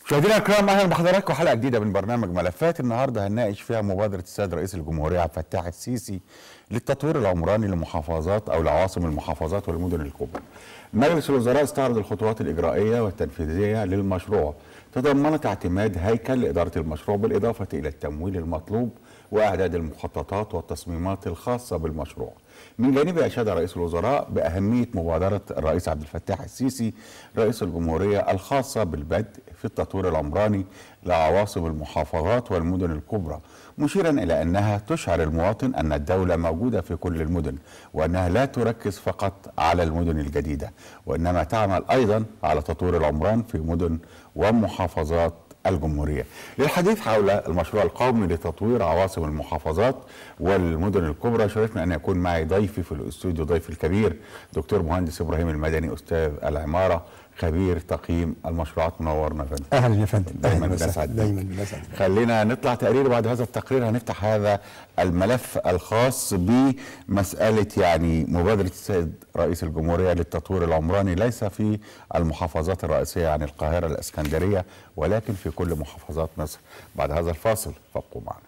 مشاهدينا الكرام اهلا بحضراتكم حلقه جديده من برنامج ملفات النهارده هنناقش فيها مبادره السيد رئيس الجمهوريه عبد الفتاح السيسي للتطوير العمراني للمحافظات او لعواصم المحافظات والمدن الكبرى. مجلس الوزراء استعرض الخطوات الاجرائيه والتنفيذيه للمشروع تضمنت اعتماد هيكل لاداره المشروع بالاضافه الى التمويل المطلوب واعداد المخططات والتصميمات الخاصه بالمشروع. من جانبه اشاد رئيس الوزراء باهميه مبادره الرئيس عبد الفتاح السيسي رئيس الجمهوريه الخاصه بالبدء في التطوير العمراني لعواصم المحافظات والمدن الكبرى مشيرا الى انها تشعر المواطن ان الدوله موجوده في كل المدن وانها لا تركز فقط على المدن الجديده وانما تعمل ايضا على تطوير العمران في مدن ومحافظات الجمهورية للحديث حول المشروع القومي لتطوير عواصم المحافظات والمدن الكبرى شرفنا أن يكون معي ضيفي في الاستوديو ضيفي الكبير دكتور مهندس إبراهيم المدني أستاذ العمارة خبير تقييم المشروعات منورنا يا فندم اهلا يا فندم دايما أهلاً بنسعد بيك. دايما بنسعد خلينا نطلع تقرير بعد هذا التقرير هنفتح هذا الملف الخاص بمسألة يعني مبادرة السيد رئيس الجمهورية للتطوير العمراني ليس في المحافظات الرئيسية يعني القاهرة الإسكندرية ولكن في كل محافظات مصر بعد هذا الفاصل فابقوا معنا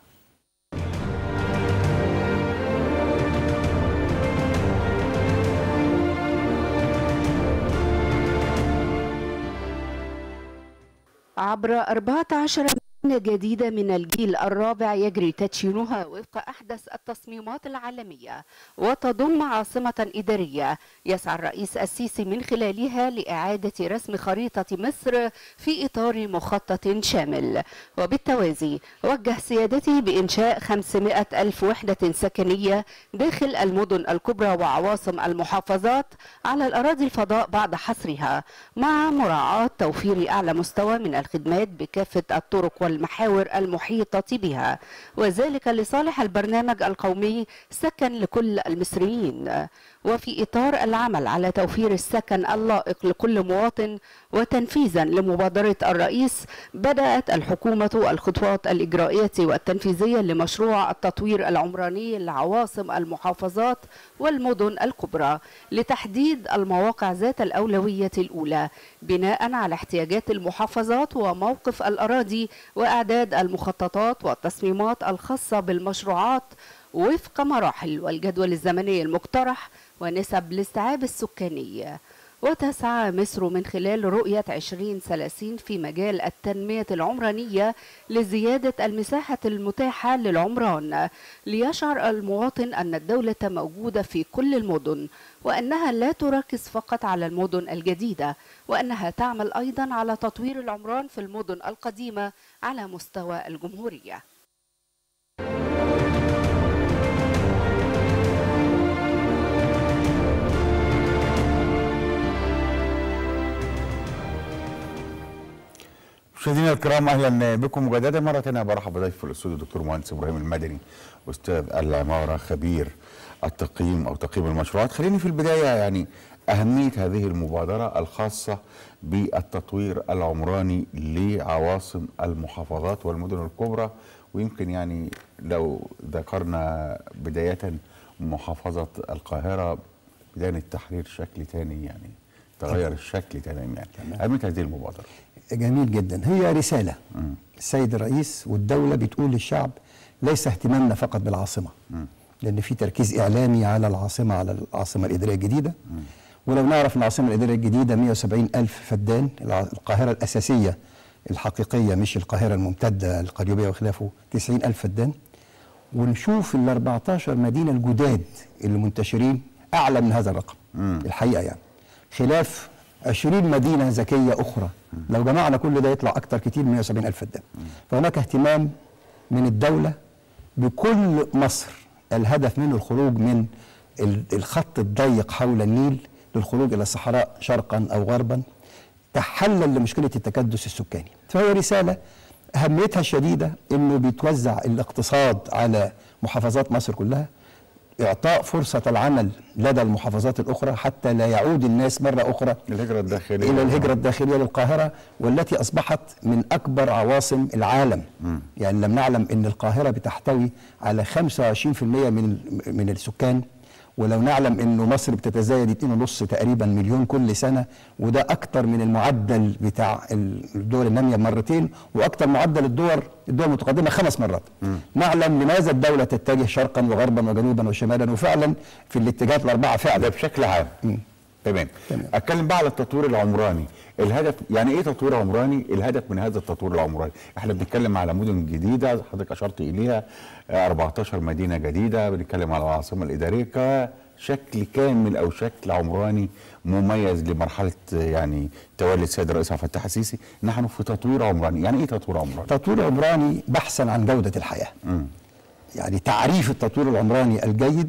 عبر 14 مدينة جديدة من الجيل الرابع يجري تدشينها وفق أحدث التصميمات العالمية وتضم عاصمة إدارية يسعى الرئيس السيسي من خلالها لإعادة رسم خريطة مصر في إطار مخطط شامل وبالتوازي وجه سيادته بإنشاء 500 ألف وحدة سكنية داخل المدن الكبرى وعواصم المحافظات على الأراضي الفضاء بعد حصرها مع مراعاة توفير أعلى مستوى من الخدمات بكافة الطرق والمحاور المحيطة بها وذلك لصالح البرنامج القومي سكن لكل المصريين وفي إطار العمل على توفير السكن اللائق لكل مواطن وتنفيذا لمبادرة الرئيس بدأت الحكومة الخطوات الإجرائية والتنفيذية لمشروع التطوير العمراني لعواصم المحافظات والمدن الكبرى لتحديد المواقع ذات الأولوية الأولى بناء على احتياجات المحافظات وموقف الأراضي وإعداد المخططات والتصميمات الخاصة بالمشروعات وفق مراحل والجدول الزمني المقترح ونسب الاستيعاب السكاني وتسعى مصر من خلال رؤية 2030 في مجال التنمية العمرانية لزيادة المساحة المتاحة للعمران ليشعر المواطن أن الدولة موجودة في كل المدن وأنها لا تركز فقط على المدن الجديدة وأنها تعمل أيضا على تطوير العمران في المدن القديمة على مستوى الجمهورية مشاهدينا الكرام اهلا بكم مجددا مره ثانيه برحب بضيف في الاستوديو دكتور مهندس ابراهيم المدني استاذ العماره خبير التقييم او تقييم المشروعات خليني في البدايه يعني اهميه هذه المبادره الخاصه بالتطوير العمراني لعواصم المحافظات والمدن الكبرى ويمكن يعني لو ذكرنا بدايه محافظه القاهره بدايه التحرير شكل ثاني يعني تغير الشكل تماما يعني اهميه هذه المبادره جميل جدا هي رسالة السيد الرئيس والدولة بتقول للشعب ليس اهتمامنا فقط بالعاصمة لأن في تركيز إعلامي على العاصمة على العاصمة الإدارية الجديدة ولو نعرف أن العاصمة الإدارية الجديدة 170 ألف فدان الع- القاهرة الأساسية الحقيقية مش القاهرة الممتدة القريبية وخلافه 90 ألف فدان ونشوف ال 14 مدينة الجداد اللي منتشرين أعلى من هذا الرقم الحقيقة يعني خلاف 20 مدينة ذكية أخرى لو جمعنا كل ده يطلع أكتر كتير من 170 ألف فدان فهناك اهتمام من الدولة بكل مصر الهدف منه الخروج من ال- الخط الضيق حول النيل للخروج إلى الصحراء شرقا أو غربا تحلل لمشكلة التكدس السكاني فهي رسالة أهميتها الشديدة أنه بيتوزع الاقتصاد على محافظات مصر كلها إعطاء فرصة العمل لدى المحافظات الأخرى حتى لا يعود الناس مرة أخرى الهجره الداخليه إلى الهجرة الداخلية للقاهرة والتي أصبحت من أكبر عواصم العالم يعني لم نعلم أن القاهرة بتحتوي على 25% من من السكان ولو نعلم انه مصر بتتزايد 2.5 تقريبا مليون كل سنه وده اكتر من المعدل بتاع الدول الناميه مرتين واكتر معدل الدول الدول المتقدمه خمس مرات. نعلم لماذا الدوله تتجه شرقا وغربا وجنوبا وشمالا وفعلا في الاتجاهات الاربعه ده فعلا. بشكل عام تمام تمام. اتكلم بقى على التطوير العمراني الهدف يعني ايه تطوير عمراني الهدف من هذا التطوير العمراني احنا بنتكلم على مدن جديده حضرتك اشرت اليها آه، 14 مدينه جديده بنتكلم على العاصمه الاداريه كشكل كامل او شكل عمراني مميز لمرحله آه، يعني تولي السيد الرئيس عبد الفتاح السيسي نحن في تطوير عمراني يعني ايه تطوير عمراني تطوير عمراني بحثا عن جوده الحياه. يعني تعريف التطوير العمراني الجيد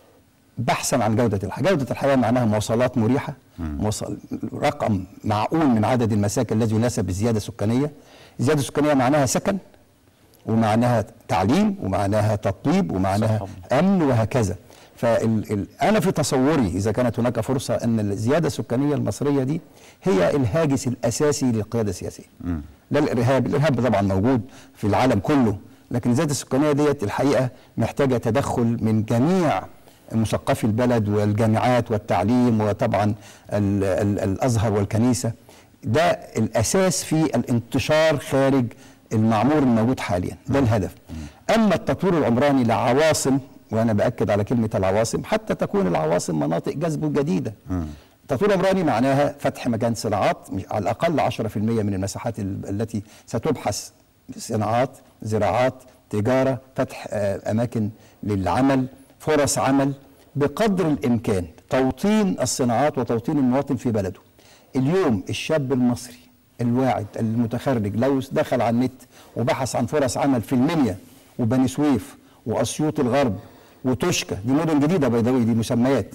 بحثا عن جودة الحياة جودة الحياة معناها مواصلات مريحة موصل رقم معقول من عدد المساكن الذي يناسب الزيادة السكانية الزيادة السكانية معناها سكن ومعناها تعليم ومعناها تطبيب ومعناها صحة. أمن وهكذا فال ال أنا في تصوري إذا كانت هناك فرصة أن الزيادة السكانية المصرية دي هي الهاجس الأساسي للقيادة السياسية لا الإرهاب الإرهاب طبعا موجود في العالم كله لكن الزيادة السكانية ديت الحقيقة محتاجة تدخل من جميع مثقفي البلد والجامعات والتعليم وطبعا ال ال الازهر والكنيسه ده الاساس في الانتشار خارج المعمور الموجود حاليا ده الهدف اما التطوير العمراني لعواصم وانا باكد على كلمه العواصم حتى تكون العواصم مناطق جذب جديده التطوير العمراني معناها فتح مجال صناعات مش- على الاقل 10% من المساحات ال- التي ستبحث صناعات زراعات تجاره فتح آه، اماكن للعمل فرص عمل بقدر الامكان توطين الصناعات وتوطين المواطن في بلده اليوم الشاب المصري الواعد المتخرج لو دخل على النت وبحث عن فرص عمل في المنيا وبني سويف واسيوط الغرب وتوشكا دي مدن جديده بيضاوي دي مسميات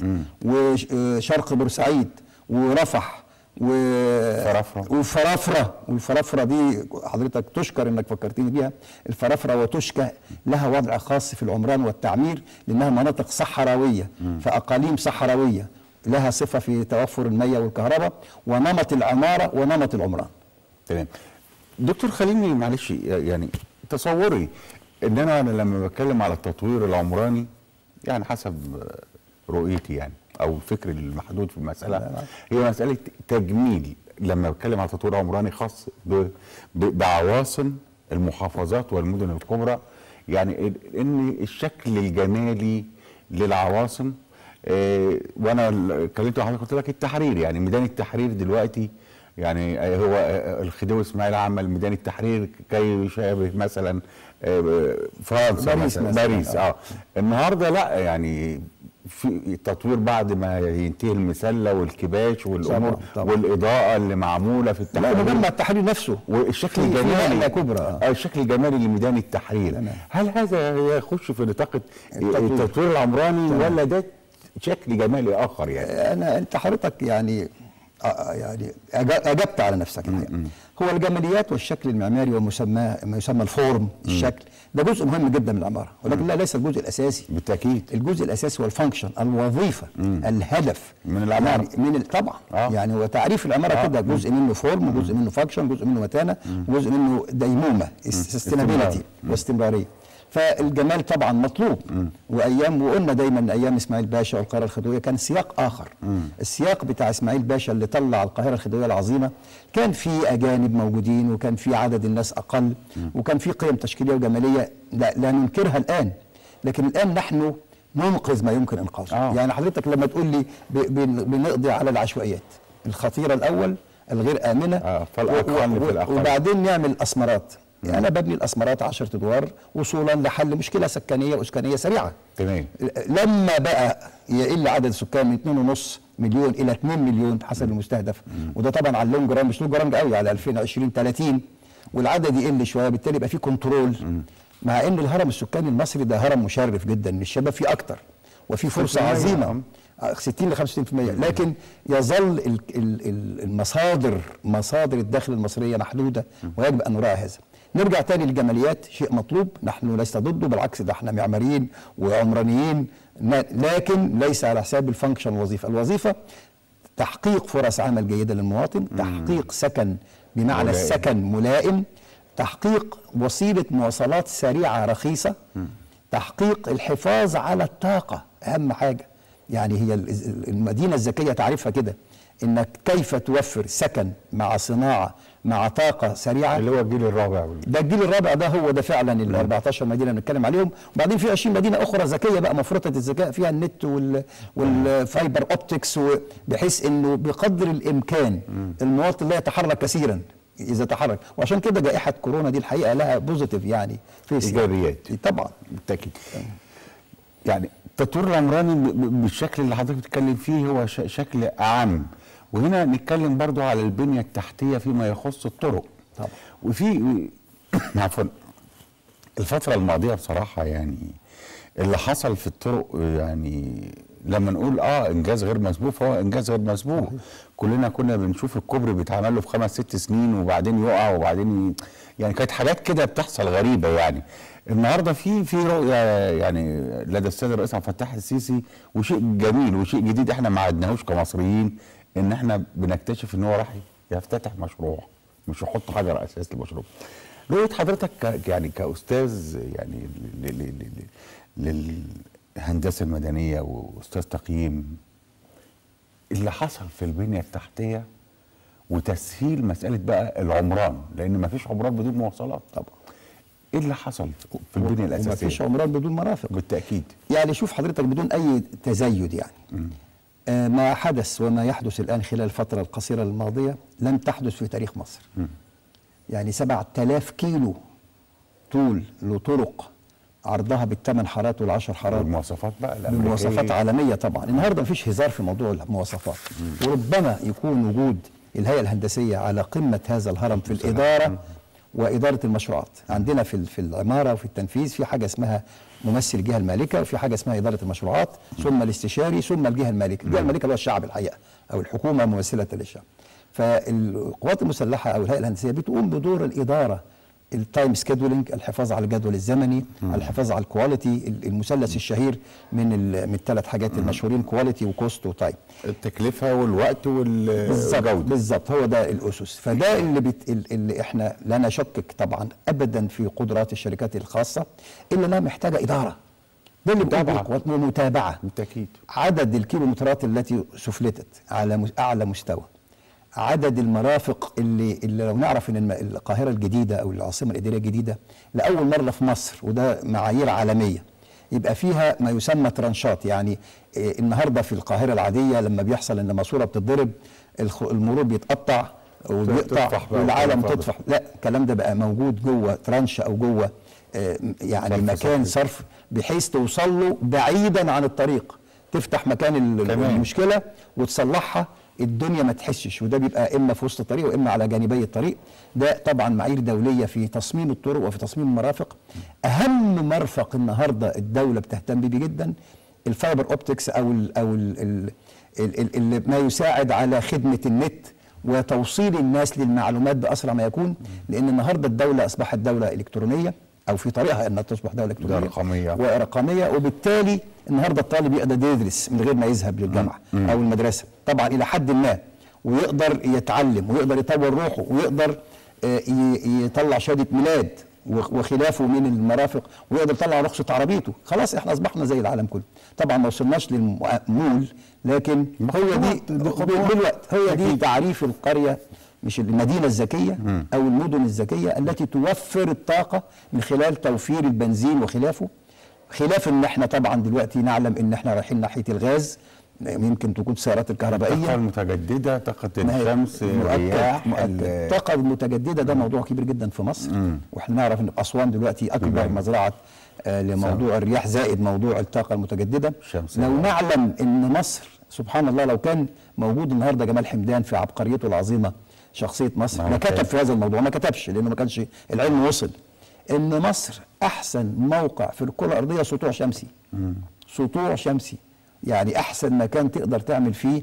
وشرق بورسعيد ورفح و فرافرة. وفرافرة والفرافرة دي حضرتك تشكر انك فكرتني بيها الفرافرة وتشكى لها وضع خاص في العمران والتعمير لانها مناطق صحراوية فاقاليم صحراوية لها صفة في توفر المياه والكهرباء ونمط العمارة ونمط العمران تمام دكتور خليني معلش يعني تصوري ان انا أنا لما بتكلم على التطوير العمراني يعني حسب رؤيتي يعني او الفكر المحدود في المساله هي مساله تجميل لما بتكلم على تطوير عمراني خاص ب- ب- بعواصم المحافظات والمدن الكبرى يعني ال- ان الشكل الجمالي للعواصم آه، وانا ال- كلمت مع حضرتك قلت لك التحرير يعني ميدان التحرير دلوقتي يعني آه، هو آه، الخديوي اسماعيل عمل ميدان التحرير كي يشابه مثلا آه، فرنسا باريس مثلا مثلاً، باريس آه. اه النهارده لا يعني في التطوير بعد ما ينتهي المسله والكباش والامور طبعاً، طبعاً. والاضاءه اللي معموله في لا التحرير مجمع التحرير نفسه والشكل في- في الجمالي نقلة كبرى، آه. آه، الشكل الجمالي لميدان التحرير تمام. هل هذا يخش في نطاق التطوير. التطوير العمراني ولا ده شكل جمالي اخر يعني انا انت حضرتك يعني آه، يعني أجا- اجبت على نفسك الحقيقه هو الجماليات والشكل المعماري ومسمى ما يسمى الفورم الشكل ده جزء مهم جدا من العماره ولكن لا ليس الجزء الاساسي بالتاكيد الجزء الاساسي هو الفانكشن الوظيفه الهدف من العمارة. يعني من ال- طبعا آه. آه. يعني هو تعريف العماره آه. آه. كده جزء منه فورم وجزء منه فانكشن جزء منه متانه وجزء منه ديمومه سستينابيلتي واستمراريه فالجمال طبعا مطلوب وايام وقلنا دايما ان ايام اسماعيل باشا والقاهره الخديويه كان سياق اخر السياق بتاع اسماعيل باشا اللي طلع القاهره الخديويه العظيمه كان في اجانب موجودين وكان في عدد الناس اقل وكان في قيم تشكيليه وجماليه لا, لا ننكرها الان لكن الان نحن ننقذ ما يمكن انقاذه آه. يعني حضرتك لما تقول لي ب- بن- بنقضي على العشوائيات الخطيره الاول الغير امنه آه، فالأقل و- و- في الأقل. وبعدين نعمل اسمرات انا ببني الاسمرات 10 ادوار وصولا لحل مشكله سكانيه واسكانيه سريعه تمام لما بقى يقل عدد السكان من 2.5 مليون الى 2 مليون حسب المستهدف وده طبعا على اللونج ران مش لونج ران قوي على 2020 30 والعدد يقل شويه بالتالي يبقى في كنترول مع ان الهرم السكاني المصري ده هرم مشرف جدا الشباب فيه اكتر وفي فرصه 60% عظيمه آه، 60 ل 65% لكن يظل ال- ال- ال- المصادر مصادر الدخل المصريه محدوده ويجب ان نراعي هذا. نرجع تاني للجماليات شيء مطلوب نحن ليس ضده بالعكس ده احنا معماريين وعمرانيين ن- لكن ليس على حساب الفانكشن الوظيفه، الوظيفه تحقيق فرص عمل جيده للمواطن، تحقيق سكن بمعنى ملائم. السكن ملائم، تحقيق وسيله مواصلات سريعه رخيصه، تحقيق الحفاظ على الطاقه اهم حاجه يعني هي ال- ال- المدينه الذكيه تعرفها كده انك كيف توفر سكن مع صناعه مع طاقه سريعه اللي هو الجيل الرابع وال- ده الجيل الرابع ده هو ده فعلا ال 14 مدينه بنتكلم عليهم وبعدين في 20 مدينه اخرى ذكيه بقى مفرطه الذكاء فيها النت وال والفايبر اوبتكس و- بحيث انه بقدر الامكان المواطن لا يتحرك كثيرا اذا تحرك وعشان كده جائحه كورونا دي الحقيقه لها بوزيتيف يعني فيس إيجابيات. طبعا بالتاكيد يعني التطوير العمراني ب- ب- بالشكل اللي حضرتك بتتكلم فيه هو ش- شكل اعم وهنا نتكلم برضو على البنيه التحتيه فيما يخص الطرق طبعا. وفي عفوا الفتره الماضيه بصراحه يعني اللي حصل في الطرق يعني لما نقول اه انجاز غير مسبوق فهو انجاز غير مسبوق كلنا كنا بنشوف الكوبري بيتعمل له في خمس ست سنين وبعدين يقع وبعدين ي... يعني كانت حاجات كده بتحصل غريبه يعني النهارده في في رؤيه يعني لدى السيد الرئيس عبد الفتاح السيسي وشيء جميل وشيء جديد احنا ما عدناهوش كمصريين ان احنا بنكتشف ان هو راح يفتتح مشروع مش يحط حجر اساس للمشروع رؤيه حضرتك ك يعني كاستاذ يعني ل- ل- ل- ل- للهندسه المدنيه واستاذ تقييم اللي حصل في البنيه التحتيه وتسهيل مساله بقى العمران لان ما فيش عمران بدون مواصلات طبعا ايه اللي حصل في البنيه وما فيش الاساسيه عمران بدون مرافق بالتاكيد يعني شوف حضرتك بدون اي تزايد يعني آه ما حدث وما يحدث الان خلال الفتره القصيره الماضيه لم تحدث في تاريخ مصر يعني 7000 كيلو طول لطرق عرضها بالثمان حارات والعشر حارات المواصفات بقى الأمريكية. بمواصفات عالميه طبعا النهارده مفيش هزار في موضوع المواصفات وربما يكون وجود الهيئه الهندسيه على قمه هذا الهرم في الاداره واداره المشروعات عندنا في ال- في العماره وفي التنفيذ في حاجه اسمها ممثل الجهه المالكه وفي حاجه اسمها اداره المشروعات ثم الاستشاري ثم الجهه المالكه الجهه المالكه اللي هو الشعب الحقيقه او الحكومه ممثله للشعب فالقوات المسلحه او الهيئه الهندسيه بتقوم بدور الاداره التايم سكيدولينج الحفاظ على الجدول الزمني الحفاظ على الكواليتي ال- المثلث الشهير من ال- من الثلاث حاجات المشهورين كواليتي وكوست وتايم التكلفه والوقت وال- بالظبط والجوده بالظبط هو ده الاسس فده اللي بت... اللي احنا لا نشكك طبعا ابدا في قدرات الشركات الخاصه الا انها محتاجه اداره ده اللي بنقول متابعة. بالقوات- ومتابعه بالتاكيد عدد الكيلومترات التي سفلتت على مس- اعلى مستوى عدد المرافق اللي, اللي لو نعرف ان الم- القاهره الجديده او العاصمه الاداريه الجديده لاول مره في مصر وده معايير عالميه يبقى فيها ما يسمى ترانشات يعني إيه، النهارده في القاهره العاديه لما بيحصل ان ماسوره بتتضرب الخ- المرور بيتقطع وبيقطع تطفح بقى والعالم والكلام ده. تطفح لا الكلام ده بقى موجود جوه ترانش او جوه آه، يعني صرف مكان صحي. صرف بحيث توصل له بعيدا عن الطريق تفتح مكان ال- تمام. المشكله وتصلحها الدنيا ما تحسش وده بيبقى اما في وسط الطريق واما على جانبي الطريق ده طبعا معايير دوليه في تصميم الطرق وفي تصميم المرافق اهم مرفق النهارده الدوله بتهتم بيه جدا الفايبر اوبتكس او ال او ال ال ال ال ال ما يساعد على خدمه النت وتوصيل الناس للمعلومات باسرع ما يكون لان النهارده الدوله اصبحت دوله الكترونيه او في طريقها انها تصبح دوله الكترونيه رقمية. ورقميه وبالتالي النهارده الطالب يقدر يدرس من غير ما يذهب للجامعه او المدرسه طبعا الى حد ما ويقدر يتعلم ويقدر يطور روحه ويقدر آه، ي- يطلع شهاده ميلاد وخ- وخلافه من المرافق ويقدر يطلع رخصه عربيته خلاص احنا اصبحنا زي العالم كله طبعا ما وصلناش للمول لكن هو دي بالوقت هي دي تعريف القريه مش المدينة الذكية أو المدن الذكية التي توفر الطاقة من خلال توفير البنزين وخلافه خلاف ان احنا طبعا دلوقتي نعلم ان احنا رايحين ناحية الغاز يمكن تكون السيارات الطاقه الكهربائية المتجدده طاقه ما هي الشمس مؤكد الرياح مؤكد. ال- الطاقة المتجددة ده موضوع كبير جدا في مصر واحنا نعرف ان في أسوان دلوقتي أكبر تمام. مزرعة آه لموضوع الرياح زائد موضوع الطاقة المتجددة الشمس. لو نعلم ان مصر سبحان الله لو كان موجود النهارده جمال حمدان في عبقريته العظيمه شخصيه مصر ما ما هو كتب كان. في هذا الموضوع ما كتبش لانه ما كانش العلم وصل ان مصر احسن موقع في الكره الارضيه سطوع شمسي سطوع شمسي يعني احسن مكان تقدر تعمل فيه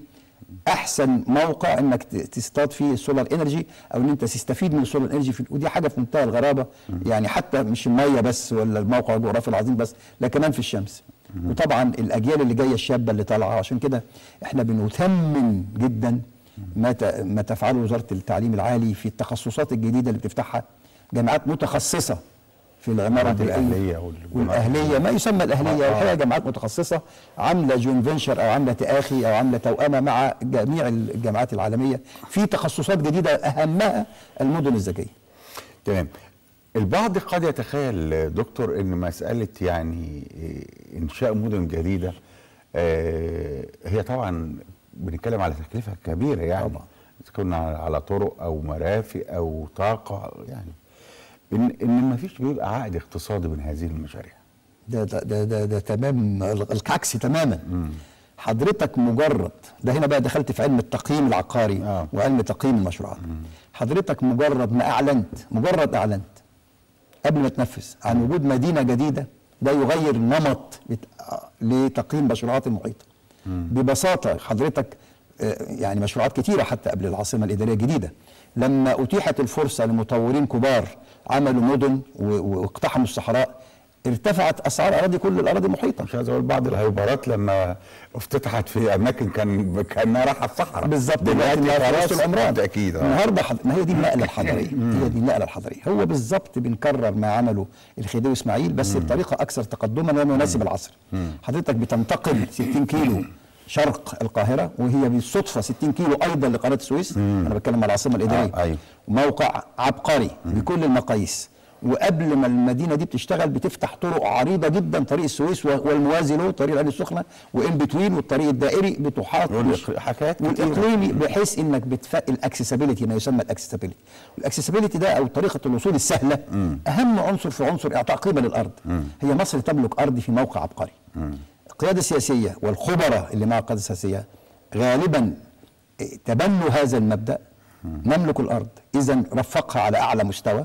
احسن موقع انك ت- تصطاد فيه السولار انرجي او ان انت تستفيد من السولار انرجي في ودي حاجه في منتهى الغرابه يعني حتى مش الميه بس ولا الموقع الجغرافي العظيم بس لا كمان في الشمس وطبعا الاجيال اللي جايه الشابه اللي طالعه عشان كده احنا بنثمن جدا ما ت- ما تفعله وزاره التعليم العالي في التخصصات الجديده اللي بتفتحها جامعات متخصصه في العماره الجامعات البيئيه الأهلية والجامعات والاهليه ما يسمى الاهليه آه. والحقيقه جامعات متخصصه عامله جون فينشر او عامله تآخي او عامله توأمه مع جميع الجامعات العالميه في تخصصات جديده اهمها المدن الذكيه تمام البعض قد يتخيل دكتور ان مساله يعني إيه، انشاء مدن جديده آه، هي طبعا بنتكلم على تكلفه كبيره يعني طبعا. اذا كنا على طرق او مرافق او طاقه يعني ان ان ما فيش بيبقى عائد اقتصادي من هذه المشاريع ده ده ده, ده, ده تمام العكس تماما حضرتك مجرد ده هنا بقى دخلت في علم التقييم العقاري آه. وعلم تقييم المشروعات حضرتك مجرد ما اعلنت مجرد اعلنت قبل ما تنفذ عن وجود مدينه جديده ده يغير نمط بت- لتقييم مشروعات المحيطه ببساطه حضرتك آه، يعني مشروعات كتيره حتى قبل العاصمه الاداريه الجديده لما اتيحت الفرصه لمطورين كبار عملوا مدن و- و- واقتحموا الصحراء ارتفعت اسعار اراضي كل الاراضي المحيطه مش عايز اقول بعض الهيبرات لما افتتحت في اماكن كان كانها رايحه الصحراء بالظبط دلوقتي دلوقتي في خلاص وسط العمران اكيد آه. النهارده حض... ما هي دي النقله الحضاريه هي دي النقله الحضاريه هو بالظبط بنكرر ما عمله الخديوي اسماعيل بس بطريقه اكثر تقدما ومناسب العصر حضرتك بتنتقل 60 كيلو شرق القاهره وهي بالصدفه 60 كيلو ايضا لقناه السويس انا بتكلم على العاصمه الاداريه آه، أيوة. موقع عبقري بكل المقاييس وقبل ما المدينه دي بتشتغل بتفتح طرق عريضه جدا طريق السويس و- والموازي له طريق العين السخنه وان بتوين والطريق الدائري بتحاط والإق- حاجات كتيرة. والاقليمي بحيث انك بتف الاكسسبيلتي ما يسمى الاكسسبيلتي الاكسسبيلتي ده او طريقه الوصول السهله اهم عنصر في عنصر اعطاء قيمه للارض هي مصر تملك ارض في موقع عبقري القياده السياسيه والخبراء اللي مع القياده السياسيه غالبا إيه، تبنوا هذا المبدا نملك الارض اذا رفقها على اعلى مستوى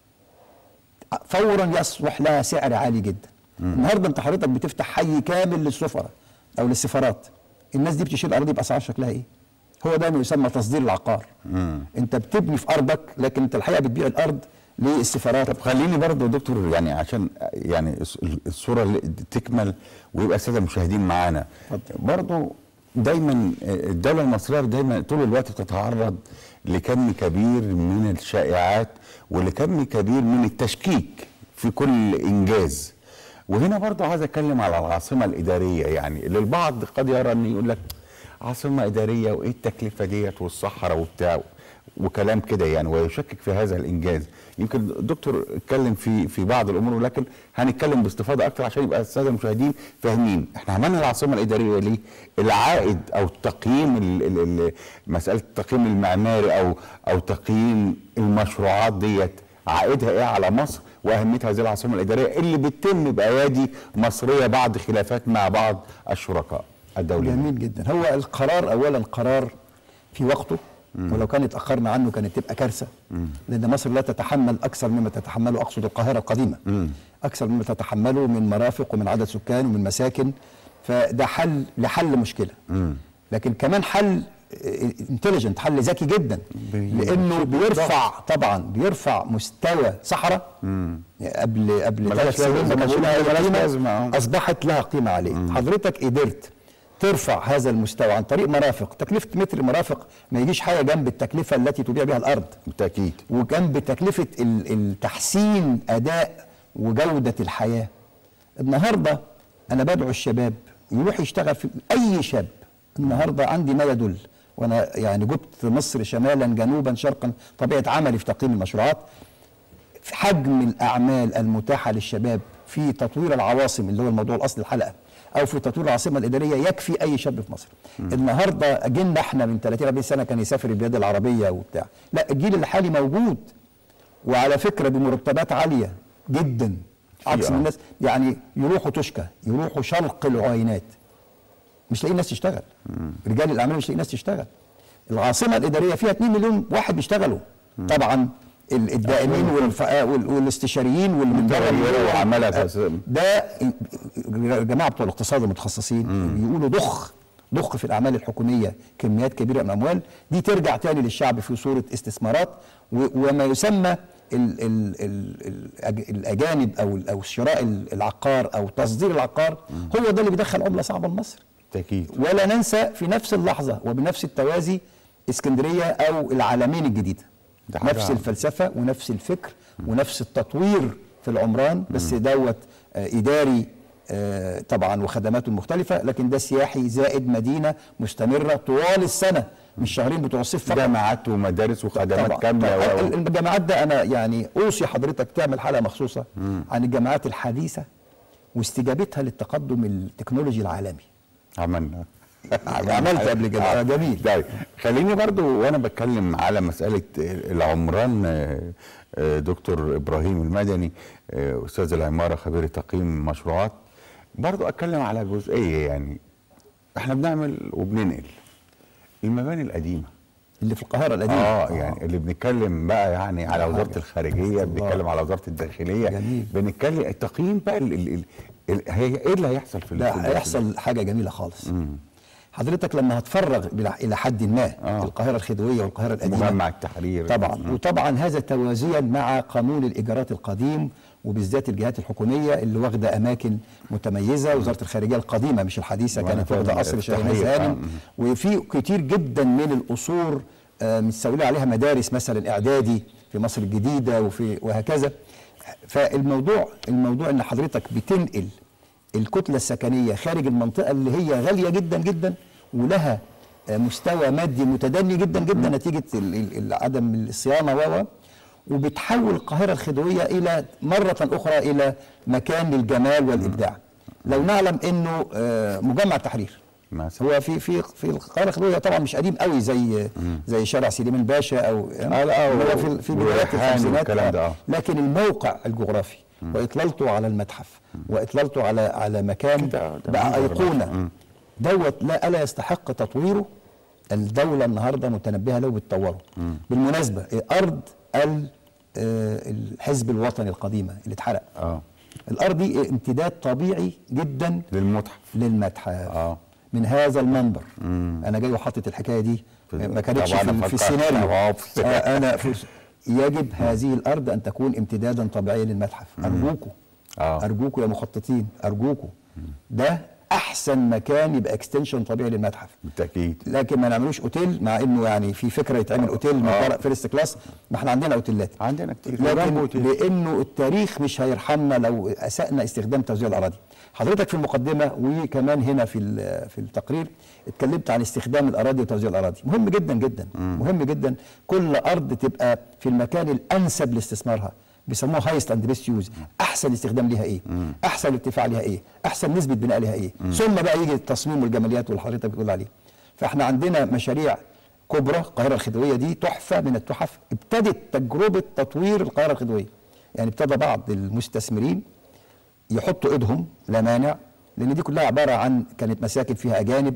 فورا يصبح لها سعر عالي جدا النهارده انت حضرتك بتفتح حي كامل للسفراء او للسفارات الناس دي بتشيل اراضي باسعار شكلها ايه هو ده ما يسمى تصدير العقار انت بتبني في ارضك لكن انت الحقيقه بتبيع الارض للسفارات طب خليني برضه يا دكتور يعني عشان يعني الص- الصوره اللي تكمل ويبقى الساده المشاهدين معانا برضه دايما الدوله المصريه دايما طول الوقت بتتعرض لكم كبير من الشائعات ولكم كبير من التشكيك في كل انجاز وهنا برضه عايز اتكلم على العاصمه الاداريه يعني اللي البعض قد يرى ان يقول لك عاصمه اداريه وايه التكلفه ديت والصحراء وبتاع وكلام كده يعني ويشكك في هذا الانجاز يمكن الدكتور اتكلم في في بعض الامور ولكن هنتكلم باستفاضه اكتر عشان يبقى الساده المشاهدين فاهمين احنا عملنا العاصمه الاداريه ليه العائد او التقييم ال- ال- ال- مساله التقييم المعماري او او تقييم المشروعات ديت عائدها ايه على مصر واهميه هذه العاصمه الاداريه اللي بتتم بايادي مصريه بعد خلافات مع بعض الشركاء الدوليين جميل جدا هو القرار اولا قرار في وقته ولو كان اتاخرنا عنه كانت تبقى كارثه لان مصر لا تتحمل اكثر مما تتحمله اقصد القاهره القديمه اكثر مما تتحمله من مرافق ومن عدد سكان ومن مساكن فده حل لحل مشكله لكن كمان حل انتليجنت حل ذكي جدا بي- لانه بيرفع طبعا بيرفع مستوى صحراء قبل قبل ملهاش ثلاث سنين ما لازمة، كانش لها ملهاش أي قيمة. لازمة، آه. اصبحت لها قيمه عليه حضرتك قدرت ترفع هذا المستوى عن طريق مرافق تكلفه متر مرافق ما يجيش حاجه جنب التكلفه التي تبيع بها الارض بالتاكيد وجنب تكلفه ال- التحسين اداء وجوده الحياه النهارده انا بدعو الشباب يروح يشتغل في اي شاب النهارده عندي ما يدل وانا يعني جبت مصر شمالا جنوبا شرقا طبيعه عملي في تقييم المشروعات في حجم الاعمال المتاحه للشباب في تطوير العواصم اللي هو الموضوع الاصلي الحلقه او في تطوير العاصمه الاداريه يكفي اي شاب في مصر النهارده جيلنا احنا من 30 40 سنه كان يسافر البلاد العربيه وبتاع لا الجيل الحالي موجود وعلى فكره بمرتبات عاليه جدا عكس آه. من الناس يعني يروحوا تشكى يروحوا شرق العوينات مش لاقيين ناس تشتغل رجال الاعمال مش لاقيين ناس تشتغل العاصمه الاداريه فيها 2 مليون واحد بيشتغلوا طبعا ال- الدائمين والف... وال- والاستشاريين واللي من بره متغيرة وعمالة أساس- ده الجماعه بتوع الاقتصاد المتخصصين بيقولوا ضخ ضخ في الاعمال الحكوميه كميات كبيره من الاموال دي ترجع تاني للشعب في صوره استثمارات و- وما يسمى ال ال ال الأج- الاجانب او ال- او شراء ال- العقار او تصدير العقار هو ده اللي بيدخل عمله صعبه لمصر بالتاكيد ولا ننسى في نفس اللحظه وبنفس التوازي اسكندريه او العالمين الجديده ده حاجة نفس الفلسفه ونفس الفكر ونفس التطوير في العمران بس دوت آه، اداري آه، طبعا وخدماته المختلفه لكن ده سياحي زائد مدينه مستمره طوال السنه مش شهرين بتوع الصيف فقط جامعات ومدارس وخدمات طبعاً. كامله طبعاً. و- و- الجامعات ده انا يعني اوصي حضرتك تعمل حلقه مخصوصه عن الجامعات الحديثه واستجابتها للتقدم التكنولوجي العالمي عملنا عملت قبل كده آه، جميل طيب خليني برضو وانا بتكلم على مساله العمران آه، آه، دكتور ابراهيم المدني آه، استاذ العماره خبير تقييم مشروعات برضو اتكلم على جزئيه يعني احنا بنعمل وبننقل المباني القديمه اللي في القاهره القديمه اه يعني اللي بنتكلم بقى يعني على وزاره حاجة. الخارجيه الله. بنتكلم على وزاره الداخليه جميل. بنتكلم التقييم بقى ال ال ال ال هي ايه اللي هيحصل في ال- في ال- لا هيحصل حاجه جميله خالص حضرتك لما هتفرغ بلا- الى حد ما آه. القاهره الخديويه والقاهره القديمه مجمع التحرير طبعا وطبعا هذا توازيا مع قانون الايجارات القديم وبالذات الجهات الحكوميه اللي واخده اماكن متميزه وزاره الخارجيه القديمه مش الحديثه وأنا كانت فاهم واخده قصر شاهين التحرير، آه. هانم وفي كتير جدا من القصور آه، متسولة عليها مدارس مثلا اعدادي في مصر الجديده وفي وهكذا فالموضوع الموضوع ان حضرتك بتنقل الكتله السكنيه خارج المنطقه اللي هي غاليه جدا جدا ولها آه، مستوى مادي متدني جدا جدا نتيجه ال- ال- ال- عدم الصيانه و و وبتحول القاهره الخديويه الى مره اخرى الى مكان للجمال والابداع لو نعلم انه آه، مجمع التحرير مثلا هو في في في القاهره الخديويه طبعا مش قديم قوي زي زي شارع سليمان باشا او آه، لا، هو و- في في بدايات وريحان الخمسينات والكلام ده، آه. لكن الموقع الجغرافي واطلالته على المتحف واطلالته على على مكان ده- ده بقى منظر ايقونه دوت لا الا يستحق تطويره الدوله النهارده متنبهه له وبتطوره بالمناسبه ارض ال- آه، الحزب الوطني القديمه اللي اتحرق اه الارض دي امتداد طبيعي جدا للمتحف للمتحف آه. من هذا المنبر انا جاي وحاطط الحكايه دي في- ما كانتش طبعاً في, أنا في فكرت. السيناريو آه، في- آه، انا في يجب هذه الارض ان تكون امتدادا طبيعيا للمتحف ارجوكم آه. ارجوكم يا مخططين ارجوكم ده احسن مكان يبقى اكستنشن طبيعي للمتحف بالتاكيد لكن ما نعملوش اوتيل مع انه يعني في فكره يتعمل اوتيل من آه. طرق فيرست كلاس ما احنا عندنا اوتيلات عندنا كتير لكن جنبه أوتيل. لانه التاريخ مش هيرحمنا لو اسانا استخدام توزيع الاراضي حضرتك في المقدمه وكمان هنا في ال- في التقرير اتكلمت عن استخدام الاراضي وتوزيع الاراضي مهم جدا جدا مهم جدا كل ارض تبقى في المكان الانسب لاستثمارها بيسموها هايست اند بيست يوز احسن استخدام ليها ايه احسن ارتفاع ليها ايه احسن نسبه بناء ليها ايه ثم بقى يجي التصميم والجماليات واللي حضرتك بتقول عليه فاحنا عندنا مشاريع كبرى القاهره الخديويه دي تحفه من التحف ابتدت تجربه تطوير القاهره الخديويه يعني ابتدى بعض المستثمرين يحطوا ايدهم لا مانع لان دي كلها عباره عن كانت مساكن فيها اجانب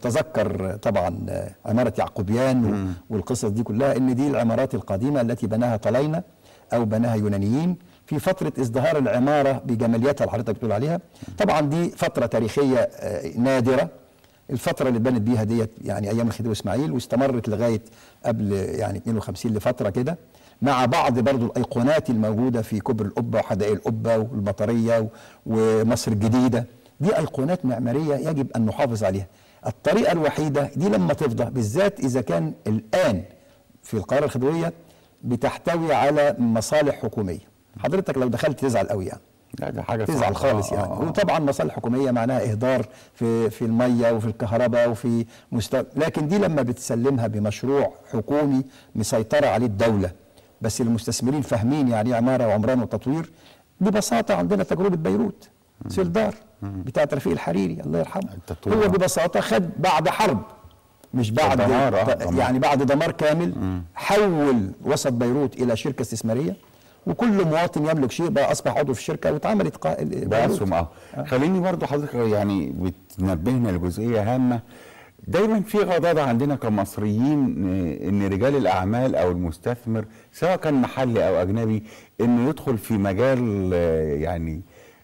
نتذكر طبعا آه، عماره يعقوبيان و- والقصص دي كلها ان دي العمارات القديمه التي بناها طلاينه او بناها يونانيين في فتره ازدهار العماره بجمالياتها اللي حضرتك بتقول عليها طبعا دي فتره تاريخيه آه، نادره الفتره اللي اتبنت بيها ديت يعني ايام الخديوي اسماعيل واستمرت لغايه قبل يعني 52 لفتره كده مع بعض برضو الايقونات الموجوده في كبر القبه وحدائق القبه والمطريه و- ومصر الجديده دي ايقونات معماريه يجب ان نحافظ عليها الطريقه الوحيده دي لما تفضى بالذات اذا كان الان في القاهره الخديويه بتحتوي على مصالح حكوميه حضرتك لو دخلت تزعل قوي يعني لا ده حاجه تزعل صعبة. خالص آه، يعني آه، آه. وطبعا مصالح حكوميه معناها اهدار في في الميه وفي الكهرباء وفي مستوى لكن دي لما بتسلمها بمشروع حكومي مسيطره عليه الدوله بس المستثمرين فاهمين يعني ايه عماره وعمران وتطوير ببساطه عندنا تجربه بيروت سيلدار بتاعت رفيق الحريري الله يرحمه التطوير. هو ببساطه خد بعد حرب مش بعد دمار، آه، ت- دمار. يعني بعد دمار كامل حول وسط بيروت الى شركه استثماريه وكل مواطن يملك شيء بقى اصبح عضو في الشركه واتعملت قا... بيروت. باسهم اه خليني برضو حضرتك يعني بتنبهنا لجزئيه هامه دايما في غضاضه عندنا كمصريين آه، ان رجال الاعمال او المستثمر سواء كان محلي او اجنبي انه يدخل في مجال آه، يعني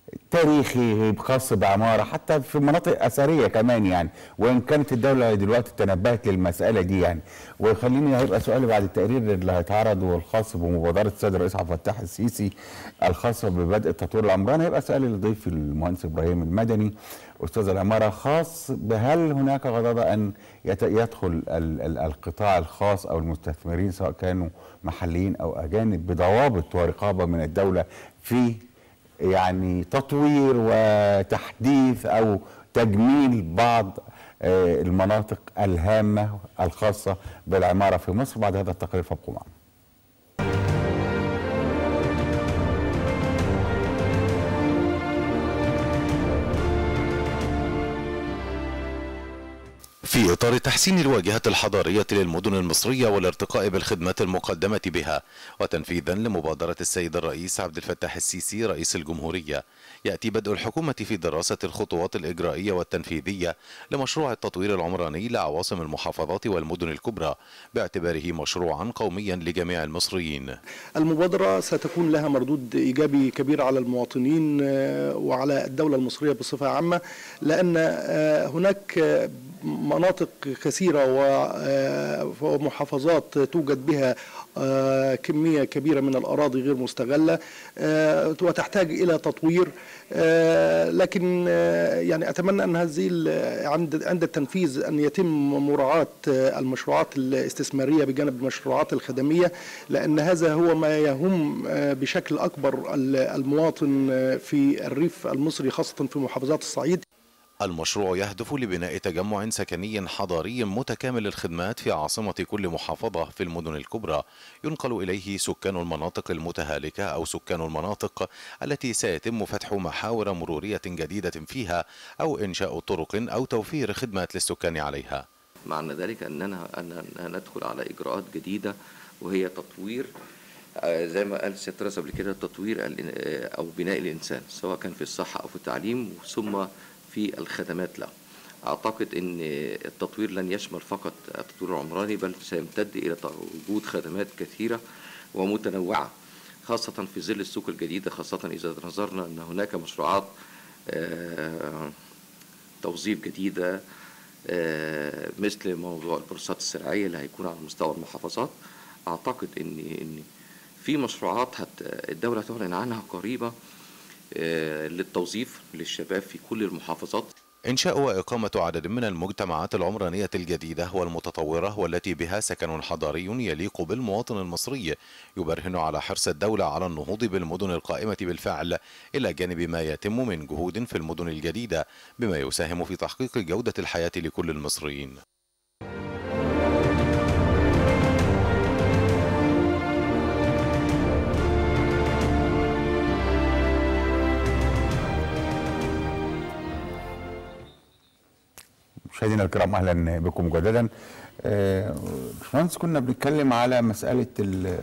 تاريخي خاص بعماره حتى في مناطق اثريه كمان يعني وان كانت الدوله دلوقتي تنبهت للمساله دي يعني وخليني هيبقى سؤالي بعد التقرير اللي هيتعرض والخاص بمبادره السيد الرئيس عبد الفتاح السيسي الخاصه ببدء تطوير العمران هيبقى سؤالي لضيفي المهندس ابراهيم المدني استاذ العماره خاص بهل هناك غضاضه ان يت- يدخل ال- ال- القطاع الخاص او المستثمرين سواء كانوا محليين او اجانب بضوابط ورقابه من الدوله في يعني تطوير وتحديث او تجميل بعض آه، المناطق الهامه الخاصه بالعماره في مصر بعد هذا التقرير فابقوا معنا في إطار تحسين الواجهة الحضارية للمدن المصرية والارتقاء بالخدمات المقدمة بها وتنفيذا لمبادرة السيد الرئيس عبد الفتاح السيسي رئيس الجمهورية يأتي بدء الحكومة في دراسة الخطوات الإجرائية والتنفيذية لمشروع التطوير العمراني لعواصم المحافظات والمدن الكبرى باعتباره مشروعا قوميا لجميع المصريين المبادرة ستكون لها مردود إيجابي كبير على المواطنين آه، وعلى الدولة المصرية بصفة عامة لأن آه، هناك آه، مناطق كثيرة و- آه، ومحافظات توجد بها آه، كمية كبيرة من الأراضي غير مستغلة آه، وتحتاج إلى تطوير آه، لكن آه، يعني أتمنى أن هذه ال- عند عند التنفيذ أن يتم مراعاة آه، المشروعات الاستثمارية بجانب المشروعات الخدمية لأن هذا هو ما يهم آه، بشكل أكبر ال- المواطن آه، في الريف المصري خاصة في محافظات الصعيد المشروع يهدف لبناء تجمع سكني حضاري متكامل الخدمات في عاصمة كل محافظة في المدن الكبرى ينقل إليه سكان المناطق المتهالكة أو سكان المناطق التي سيتم فتح محاور مرورية جديدة فيها أو إنشاء طرق أو توفير خدمات للسكان عليها معنى ذلك أننا أننا ندخل على إجراءات جديدة وهي تطوير آه، زي ما قال سيادة الرئيس قبل كده تطوير الإن- آه، أو بناء الإنسان سواء كان في الصحة أو في التعليم ثم في الخدمات له أعتقد أن التطوير لن يشمل فقط التطوير العمراني بل سيمتد إلى وجود خدمات كثيرة ومتنوعة خاصة في ظل السوق الجديدة خاصة إذا نظرنا أن هناك مشروعات آه، توظيف جديدة آه، مثل موضوع البورصات السرعية اللي هيكون على مستوى المحافظات أعتقد إن إن في مشروعات هت الدولة هتعلن عنها قريبة آه، للتوظيف للشباب في كل المحافظات إنشاء وإقامة عدد من المجتمعات العمرانية الجديدة والمتطورة والتي بها سكن حضاري يليق بالمواطن المصري يبرهن على حرص الدولة على النهوض بالمدن القائمة بالفعل إلى جانب ما يتم من جهود في المدن الجديدة بما يساهم في تحقيق جودة الحياة لكل المصريين مشاهدينا الكرام اهلا بكم مجددا آه، باشمهندس كنا بنتكلم على مساله ال-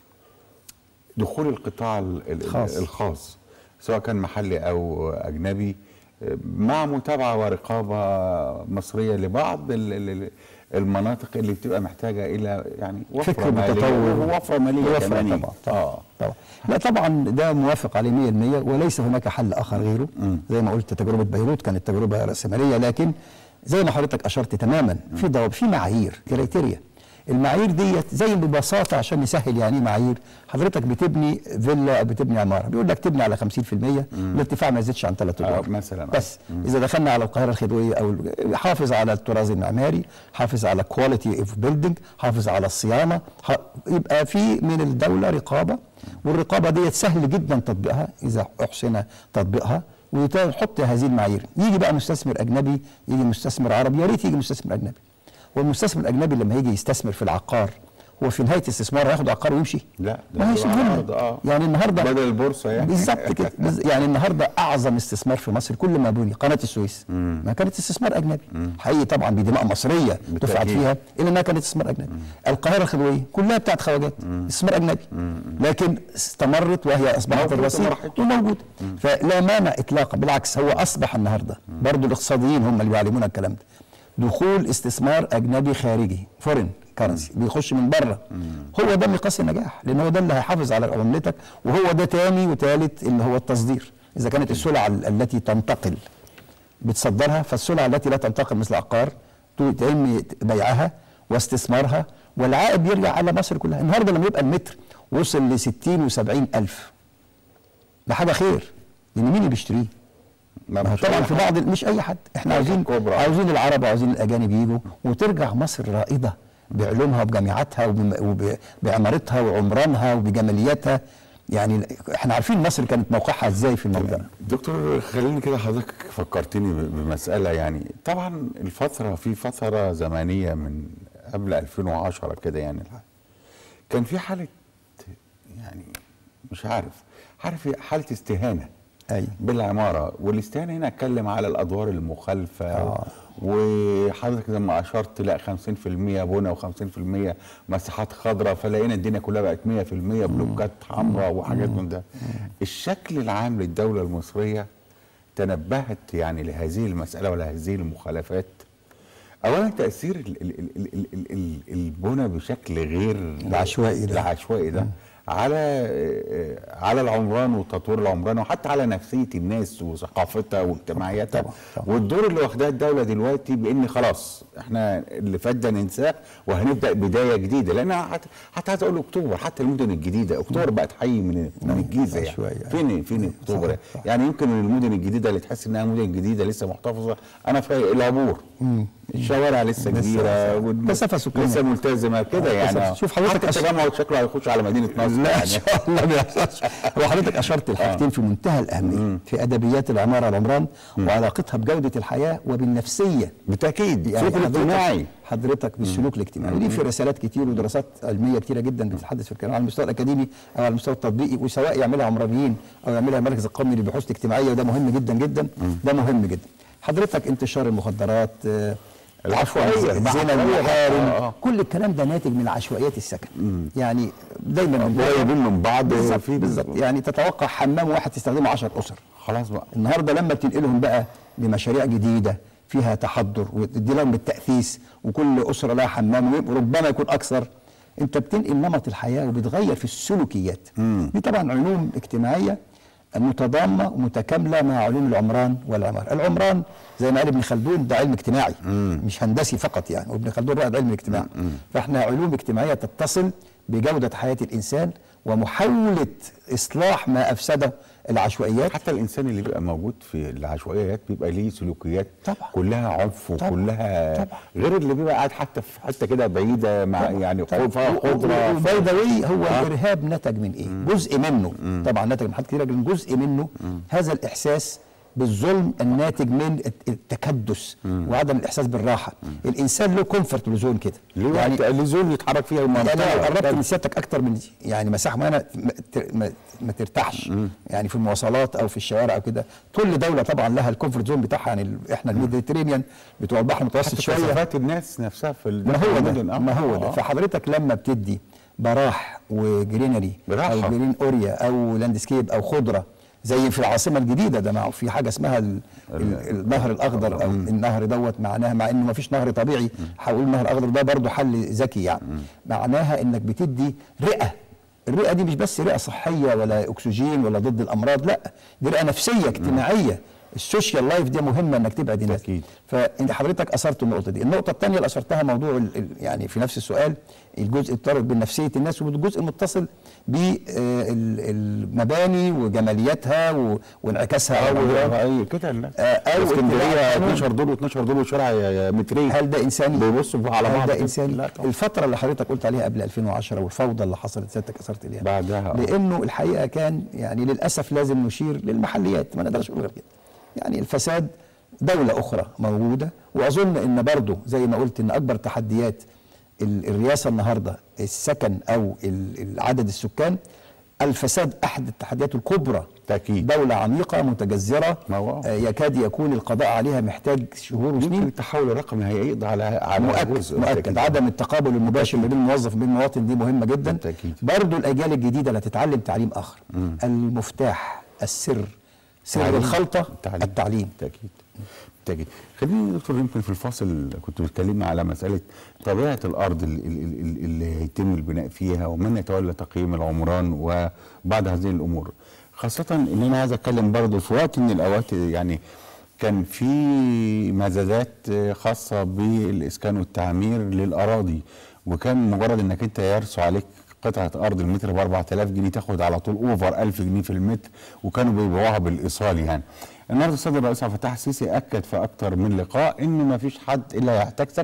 دخول القطاع ال- ال- الخاص. الخاص سواء كان محلي او اجنبي آه، مع متابعه ورقابه مصريه لبعض ال- ال- المناطق اللي بتبقى محتاجه الى يعني وفره فكر ماليه متطور ووفره ماليه وفرة كمان طبعا طبعا, اه طبعا لا طبعا ده موافق عليه 100% وليس هناك حل اخر غيره زي ما قلت تجربه بيروت كانت تجربه راسماليه لكن زي ما حضرتك اشرت تماما في ضوابط في معايير كريتيريا المعايير ديت زي ببساطه عشان نسهل يعني ايه معايير حضرتك بتبني فيلا او بتبني عماره بيقول لك تبني على 50% الارتفاع ما يزيدش عن ثلاث آه، ادوار مثلاً. بس اذا دخلنا على القاهره الخديويه او ال- حافظ على الطراز المعماري حافظ على كواليتي اوف بيلدينج حافظ على الصيانه ح- يبقى في من الدوله رقابه والرقابه ديت سهل جدا تطبيقها اذا احسن تطبيقها ونحط هذه المعايير يجي بقى مستثمر اجنبي يجي مستثمر عربي يا ريت يجي مستثمر اجنبي والمستثمر الاجنبي لما يجي يستثمر في العقار هو في نهايه استثماره هياخد عقار ويمشي لا، ده ما هي بيبقى سهولة. عرض، آه. يعني النهارده بدل البورصة يعني. بالظبط كده بز- يعني النهارده اعظم استثمار في مصر كل ما بني قناه السويس ما كانت استثمار اجنبي حقيقي طبعا بدماء مصريه دفعت بالتأكيد. فيها الا انها كانت استثمار اجنبي القاهره الخديويه كلها بتاعت خواجات استثمار اجنبي لكن استمرت وهي اصبحت موجودة الرصيد وراحت. وموجوده فلا مانع اطلاقا بالعكس هو اصبح النهارده برضو الاقتصاديين هم اللي بيعلمونا الكلام ده دخول استثمار اجنبي خارجي فورين كرنسي بيخش من بره هو ده مقياس النجاح لان هو ده اللي هيحافظ على عملتك وهو ده تاني وتالت اللي هو التصدير اذا كانت السلع ال- التي تنتقل بتصدرها فالسلع التي لا تنتقل مثل العقار يتم بيعها واستثمارها والعائد بيرجع على مصر كلها النهارده لما يبقى المتر وصل ل 60 و70 الف ده حاجه خير لان مين اللي بيشتريه؟ ما ما هو مش طبعا أي في حد. بعض مش اي حد احنا شركة عاوزين كبرى. عاوزين العرب وعاوزين الاجانب يجوا وترجع مصر رائده بعلومها وبجامعاتها وبم- وبعمارتها وعمرانها وبجمالياتها يعني احنا عارفين مصر كانت موقعها ازاي في الموضوع ده دكتور خليني كده حضرتك فكرتني ب- بمسألة يعني طبعا الفترة في فترة زمنية من قبل 2010 كده يعني كان في حالة يعني مش عارف عارف حالة استهانة أيوة. بالعمارة والاستهانة هنا اتكلم على الأدوار المخالفة آه. وحضرتك زي ما أشرت لا 50% بنى و50% مساحات خضراء فلقينا الدنيا كلها بقت 100% بلوكات حمراء وحاجات من ده الشكل العام للدولة المصرية تنبهت يعني لهذه المسألة ولهذه المخالفات اولا تاثير ال- ال- ال- ال- ال- ال- البنى بشكل غير العشوائي ده. العشوائي ده على آه، على العمران وتطوير العمران وحتى على نفسيه الناس وثقافتها واجتماعياتها طبعا، طبعا. والدور اللي واخداه الدوله دلوقتي بان خلاص احنا اللي فات ده ننساه وهنبدا بدايه جديده لان حتى حتى عايز اقول اكتوبر حتى المدن الجديده اكتوبر بقت حي من من الجيزه يعني عشوائي. فين فين اكتوبر صحيح، صحيح. يعني يمكن المدن الجديده اللي تحس انها مدن جديده لسه محتفظه انا في العبور الشوارع لسه لسه- كبيره لسه- والم- كثافة سكانية. لسه ملتزمه كده آه، يعني كثافة. شوف حضرتك حتى أش- التجمع شكله هيخش على مدينه نصر لا ان يعني شاء الله ما يحصلش هو حضرتك اشرت لحاجتين في منتهى الاهميه في ادبيات العماره العمران وعلاقتها بجوده الحياه وبالنفسيه بالتاكيد يعني السلوك حضرتك- الاجتماعي حضرتك بالسلوك الاجتماعي ودي في رسالات كتير ودراسات علميه كتيره جدا بتتحدث في الكلام على المستوى الاكاديمي او على المستوى التطبيقي وسواء يعملها عمرانيين او يعملها المركز القومي للبحوث الاجتماعيه وده مهم جدا جدا ده مهم جدا حضرتك انتشار المخدرات آه، العشوائية، الزنا العشوائية. المحارم آه، آه. كل الكلام ده ناتج من عشوائيات السكن يعني دايما قريبين من بعض بالظبط في- بالظبط يعني تتوقع حمام واحد تستخدمه 10 اسر خلاص بقى النهارده لما بتنقلهم بقى لمشاريع جديده فيها تحضر وتدي لهم بالتاثيث وكل اسره لها حمام وربما يكون اكثر انت بتنقل نمط الحياه وبتغير في السلوكيات دي طبعا علوم اجتماعيه متضامه ومتكامله مع علوم العمران والعماره العمران زي ما قال ابن خلدون ده علم اجتماعي مش هندسي فقط يعني وابن خلدون رائد علم الاجتماع فاحنا علوم اجتماعيه تتصل بجوده حياه الانسان ومحاوله اصلاح ما افسده العشوائيات حتى الانسان اللي بيبقى موجود في العشوائيات بيبقى ليه سلوكيات طبعا. كلها عنف طبعا. وكلها طبعا. غير اللي بيبقى قاعد حتى في حته كده بعيده مع يعني طبعاً. فيها و- خضره و- وباي ذا واي هو الارهاب نتج من ايه؟ جزء منه طبعا نتج من حاجات كتيره لكن جزء منه هذا الاحساس بالظلم الناتج من الت- التكدس وعدم الاحساس بالراحه الانسان له كومفورت زون كده ليه يعني ليه زون يتحرك فيها يعني المنطقه لو قربت من سيادتك اكتر من يعني مساحه معينه ما ت- ما- ما ترتاحش يعني في المواصلات او في الشوارع او كده كل دوله طبعا لها الكومفورت زون بتاعها يعني ال- احنا الميديترينيان بتوع البحر المتوسط حتى شويه كثافات الناس نفسها في ما هو ده المدن. آه. ما هو ده آه. فحضرتك لما بتدي براح وجرينري براحة. او جرين اوريا او لاندسكيب او خضره زي في العاصمه الجديده ده مع في حاجه اسمها ال- ال- النهر الاخضر او النهر دوت معناها مع انه ما فيش نهر طبيعي هقول النهر الاخضر ده برضه حل ذكي يعني معناها انك بتدي رئه الرئه دي مش بس رئه صحيه ولا اكسجين ولا ضد الامراض لا دي رئه نفسيه اجتماعيه السوشيال لايف دي مهمه انك تبعد الناس أكيد. فانت حضرتك اثرت النقطه دي النقطه الثانيه اللي اثرتها موضوع ال- ال- يعني في نفس السؤال الجزء الطارئ بنفسيه الناس والجزء المتصل بالمباني وجمالياتها و- وانعكاسها على الجيران. اي كده الناس آه، أو اسكندريه اتباع 12 دور و12 دور وشارع مترين هل ده انساني؟ بيبصوا على هل بعض ده كده؟ انساني؟ لا طبعا. الفتره اللي حضرتك قلت عليها قبل 2010 والفوضى اللي حصلت سيادتك اثرت اليها بعدها، آه. لانه الحقيقه كان يعني للاسف لازم نشير للمحليات ما نقدرش نقول غير كده يعني الفساد دولة أخرى موجودة وأظن إن برضو زي ما قلت إن أكبر تحديات ال- الرئاسة النهاردة السكن أو ال- عدد السكان الفساد أحد التحديات الكبرى تأكيد. دولة عميقة متجذرة ما هو. آه، يكاد يكون القضاء عليها محتاج شهور يمكن وسنين التحول الرقمي هيقضي على على مؤكد جزء مؤكد بالتأكيد. عدم التقابل المباشر ما بين الموظف وبين المواطن دي مهمه جدا بالتأكيد. برضو الاجيال الجديده اللي هتتعلم تعليم اخر المفتاح السر سر تعليم. الخلطه التعليم. التعليم بالتأكيد بالتأكيد خليني يا دكتور يمكن في الفاصل كنت بتكلمنا على مسألة طبيعة الأرض اللي, اللي, اللي هيتم البناء فيها ومن يتولى تقييم العمران وبعض هذه الأمور خاصة إن أنا عايز أتكلم برضه في وقت من الأوقات يعني كان في مزادات خاصة بالإسكان والتعمير للأراضي وكان مجرد إنك أنت يرسو عليك قطعة أرض المتر ب 4000 جنيه تاخد على طول أوفر 1000 جنيه في المتر وكانوا بيبيعوها بالإيصال يعني. النهارده السيد الرئيس عبد الفتاح السيسي أكد في أكتر من لقاء إن ما فيش حد إلا يحتاج سكن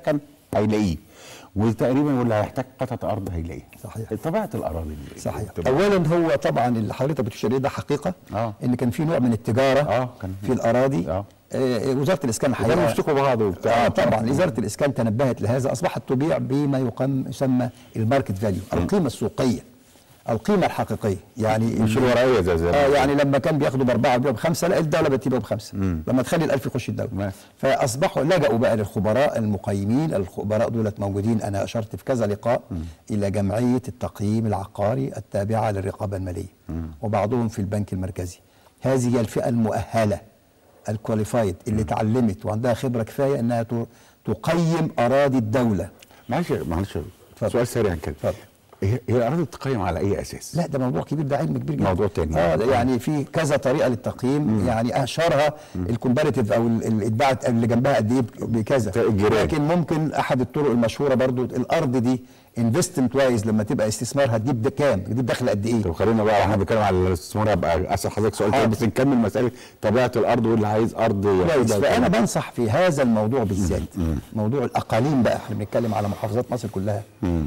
هيلاقيه وتقريبا واللي هيحتاج قطعه ارض هيلاقيها صحيح. طبيعه الاراضي اللي صحيح بتبقى- اولا هو طبعا اللي حضرتك بتشير ده حقيقه آه. ان كان في نوع من التجاره آه، كان في الاراضي آه. آه وزاره الاسكان وكانوا الحقيقه يشتكوا بعض وبتاع اه طبعا وزاره الاسكان تنبهت لهذا اصبحت تبيع بما يقام يسمى الماركت فاليو القيمه السوقيه القيمه الحقيقيه يعني مش ال- الورقيه زي زمان اه يعني لما كان بياخدوا باربعه بيبيعوا بخمسه لا الدوله بتبيعه بخمسه لما تخلي الالف يخش الدوله ماشي. فاصبحوا لجأوا بقى للخبراء المقيمين الخبراء دولت موجودين انا اشرت في كذا لقاء الى جمعيه التقييم العقاري التابعه للرقابه الماليه وبعضهم في البنك المركزي هذه هي الفئه المؤهله الكواليفايد اللي اتعلمت وعندها خبره كفايه انها ت- تقيم اراضي الدوله معلش معلش اتفضل. سؤال سريع كده اتفضل. هي هي الاراضي بتقيم على اي اساس؟ لا ده موضوع كبير ده علم كبير جدا موضوع تاني. اه ده يعني في كذا طريقه للتقييم يعني اشهرها الكومباريتيف او ال- ال- اتباعت اللي جنبها قد ايه بكذا الجيران. لكن ممكن احد الطرق المشهوره برضو الارض دي انفستمنت وايز لما تبقى استثمار هتجيب ده كام؟ هتجيب دخل قد ايه؟ طب خلينا بقى احنا بنتكلم على الاستثمار ابقى اسال حضرتك سؤال تاني حاضر. بس نكمل مساله طبيعه الارض واللي عايز ارض كويس ياخدها فانا وكده. بنصح في هذا الموضوع بالذات موضوع الاقاليم بقى احنا بنتكلم على محافظات مصر كلها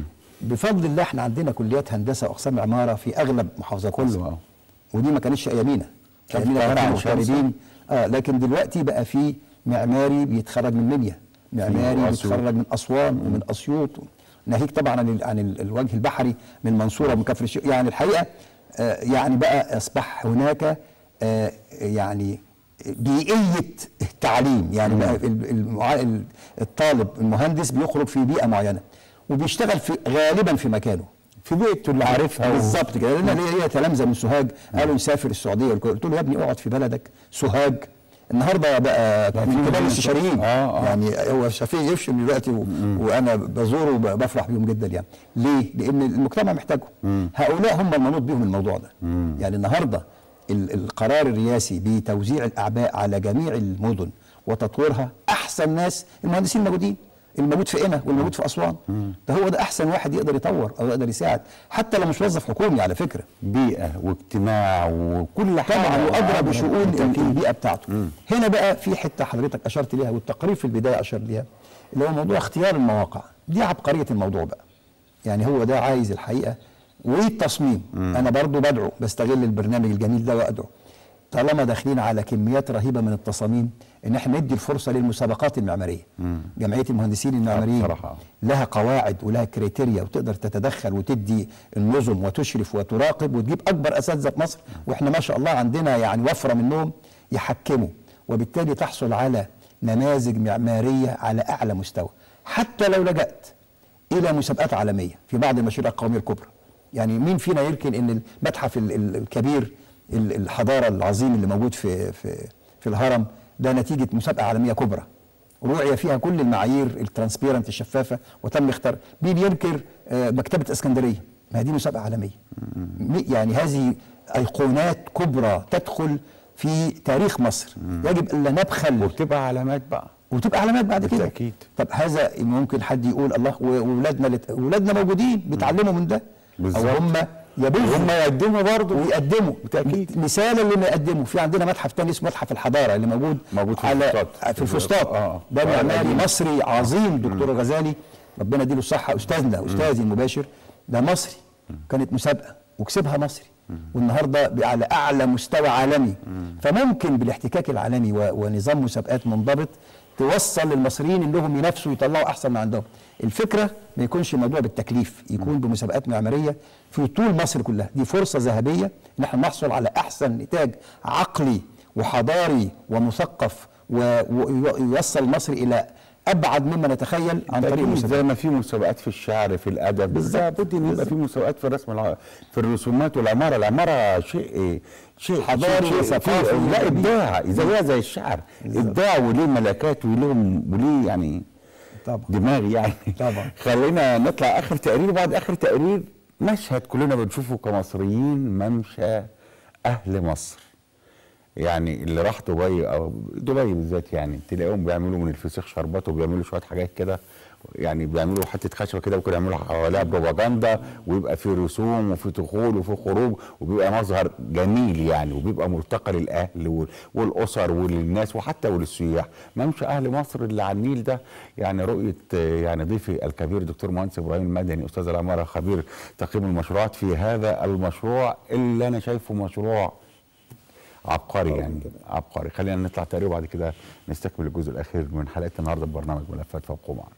بفضل الله احنا عندنا كليات هندسه واقسام عماره في اغلب محافظات كله، مصر آه. ودي ما كانتش ايامينا كان ايامينا القاهرة كانوا عين شمس. مغتربين اه لكن دلوقتي بقى في معماري بيتخرج من منيا معماري وأسيوط. بيتخرج من اسوان ومن اسيوط ناهيك طبعا عن ال- عن ال- الوجه البحري من المنصوره ومن كفر الشيخ يعني الحقيقه آه يعني بقى اصبح هناك آه يعني بيئيه التعليم يعني بقى ال- المع- ال- الطالب المهندس بيخرج في بيئه معينه وبيشتغل في غالبا في مكانه في بيئته اللي عارفها و- بالظبط كده لان ليا ليا تلامذه من سوهاج قالوا نسافر السعوديه قلت له يا ابني اقعد في بلدك سوهاج النهارده بقى في كبار مدن- الاستشاريين آه، آه. يعني هو شفيق يفشل دلوقتي و... وانا بزوره وبفرح بيهم جدا يعني ليه؟ لان المجتمع محتاجهم هؤلاء هم المنوط بهم الموضوع ده يعني النهارده ال- القرار الرئاسي بتوزيع الاعباء على جميع المدن وتطويرها احسن ناس المهندسين الموجودين الموجود في قنا والموجود في اسوان ده هو ده احسن واحد يقدر يطور او يقدر يساعد حتى لو مش موظف حكومي على فكره بيئه واجتماع وكل حاجه طبعا وادرى بشؤون بالتأكيد. البيئه بتاعته هنا بقى في حته حضرتك اشرت ليها والتقرير في البدايه اشار ليها اللي هو موضوع اختيار المواقع دي عبقريه الموضوع بقى يعني هو ده عايز الحقيقه والتصميم انا برضو بدعو بستغل البرنامج الجميل ده وادعو طالما داخلين على كميات رهيبه من التصاميم ان احنا ندي الفرصه للمسابقات المعماريه جمعيه المهندسين المعماريين بصراحة. لها قواعد ولها كريتيريا وتقدر تتدخل وتدي النظم وتشرف وتراقب وتجيب اكبر اساتذه في مصر واحنا ما شاء الله عندنا يعني وفره منهم يحكموا وبالتالي تحصل على نماذج معماريه على اعلى مستوى حتى لو لجأت الى مسابقات عالميه في بعض المشاريع القوميه الكبرى يعني مين فينا يمكن ان المتحف ال- ال- الكبير ال- الحضاره العظيم اللي موجود في في في الهرم ده نتيجه مسابقه عالميه كبرى روعي فيها كل المعايير الترانسبيرنت الشفافه وتم اختار مين ينكر آه، مكتبه اسكندريه ما هي دي مسابقه عالميه مي- يعني هذه ايقونات كبرى تدخل في تاريخ مصر يجب الا نبخل وبتبقى علامات بقى وتبقى علامات بعد كده بالتأكيد. طب هذا ممكن حد يقول الله واولادنا لت... اولادنا موجودين بيتعلموا من ده او بالظبط. هم يبثوا هم يقدموا برضه ويقدموا بالتأكيد. مثالا لما يقدموا في عندنا متحف تاني اسمه متحف الحضاره اللي موجود موجود في على الفسطاط. في الفسطاط آه. ده آه، معماري القديم. مصري عظيم دكتور الغزالي ربنا يديله الصحه استاذنا استاذي المباشر ده مصري كانت مسابقه وكسبها مصري والنهارده بقى على اعلى مستوى عالمي فممكن بالاحتكاك العالمي و- ونظام مسابقات منضبط توصل للمصريين انهم ينافسوا ويطلعوا احسن ما عندهم الفكره ما يكونش الموضوع بالتكليف يكون بمسابقات معماريه في طول مصر كلها دي فرصه ذهبيه ان احنا نحصل على احسن نتاج عقلي وحضاري ومثقف و- ويوصل مصر الى ابعد مما نتخيل عن طريق أكيد المسابقات زي ما في مسابقات في الشعر في الادب بالظبط. لابد ان يبقى في مسابقات في الرسم الع... في الرسومات والعماره العماره شيء شيء حضاري شيء- وثقافي شيء- لا وجميل. ابداع زيها زي الشعر ابداع وليه ملكات وليه وليه يعني طبعا دماغ يعني طبعا. خلينا نطلع اخر تقرير وبعد اخر تقرير مشهد كلنا بنشوفه كمصريين ممشى اهل مصر يعني اللي راح دبي او دبي بالذات يعني تلاقيهم بيعملوا من الفسيخ شربات وبيعملوا شويه حاجات كده يعني بيعملوا حته خشبه كده ممكن يعملوا حواليها بروباجندا ويبقى في رسوم وفي دخول وفي خروج وبيبقى مظهر جميل يعني وبيبقى ملتقى للاهل وال- والاسر وللناس وحتى وللسياح ممشى اهل مصر اللي على النيل ده يعني رؤيه آه، يعني ضيفي الكبير دكتور مهندس ابراهيم المدني استاذ العماره خبير تقييم المشروعات في هذا المشروع اللي انا شايفه مشروع عبقري يعني عبقري خلينا نطلع تقريبا وبعد كده نستكمل الجزء الاخير من حلقه النهارده ببرنامج ملفات فابقوا معنا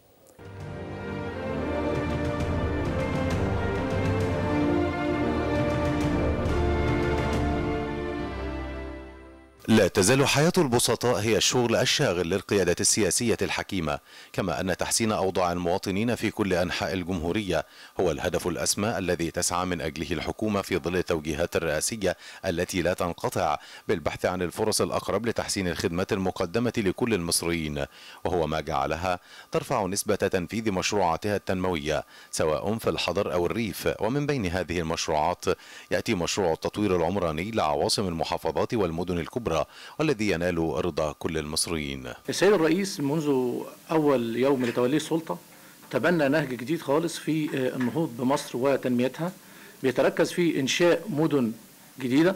لا تزال حياة البسطاء هي الشغل الشاغل للقيادة السياسية الحكيمة كما أن تحسين أوضاع المواطنين في كل أنحاء الجمهورية هو الهدف الأسمى الذي تسعى من أجله الحكومة في ظل التوجيهات الرئاسية التي لا تنقطع بالبحث عن الفرص الأقرب لتحسين الخدمات المقدمة لكل المصريين وهو ما جعلها ترفع نسبة تنفيذ مشروعاتها التنموية سواء في الحضر أو الريف ومن بين هذه المشروعات يأتي مشروع التطوير العمراني لعواصم المحافظات والمدن الكبرى والذي ينال رضا كل المصريين السيد الرئيس منذ أول يوم لتوليه السلطة تبنى نهج جديد خالص في آه، النهوض بمصر وتنميتها بيتركز في إنشاء مدن جديدة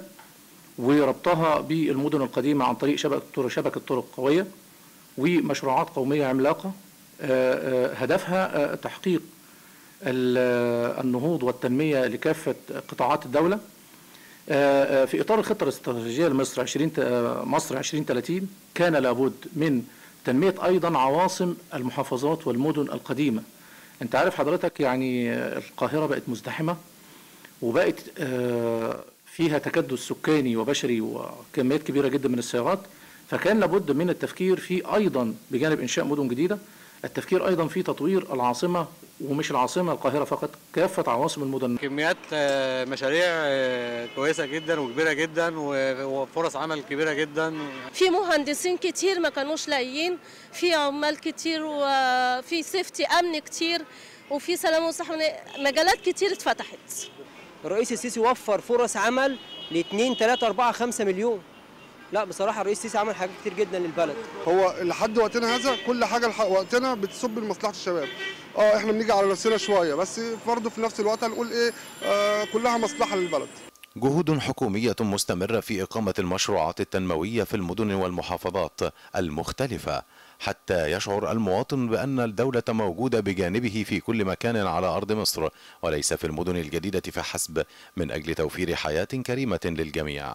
وربطها بالمدن القديمة عن طريق شبكة طرق شبكة طرق قوية ومشروعات قومية عملاقة آه، آه، هدفها آه، تحقيق ال- آه، النهوض والتنمية لكافة قطاعات الدولة آه، آه، في اطار الخطه الاستراتيجيه لمصر 20 ت- آه، مصر 2030 كان لابد من تنميه ايضا عواصم المحافظات والمدن القديمه انت عارف حضرتك يعني آه، القاهره بقت مزدحمه وبقت آه، فيها تكدس سكاني وبشري وكميات كبيره جدا من السيارات فكان لابد من التفكير في ايضا بجانب انشاء مدن جديده التفكير ايضا في تطوير العاصمه ومش العاصمه القاهره فقط كافه عواصم المدن كميات آه، مشاريع آه، كويسة جدا وكبيرة جدا و- وفرص عمل كبيرة جدا في مهندسين كتير ما كانوش لاقيين في عمال كتير وفي سيفتي امن كتير وفي سلام وصحة مجالات كتير اتفتحت الرئيس السيسي وفر فرص عمل ل 2 3 4 5 مليون لا بصراحه الرئيس السيسي عمل حاجات كتير جدا للبلد هو لحد وقتنا هذا كل حاجه لح- وقتنا بتصب لمصلحه الشباب اه احنا بنيجي على نفسنا شويه بس برضه في نفس الوقت هنقول ايه آه كلها مصلحه للبلد جهود حكومية مستمرة في إقامة المشروعات التنموية في المدن والمحافظات المختلفة حتى يشعر المواطن بأن الدولة موجودة بجانبه في كل مكان على أرض مصر وليس في المدن الجديدة فحسب من أجل توفير حياة كريمة للجميع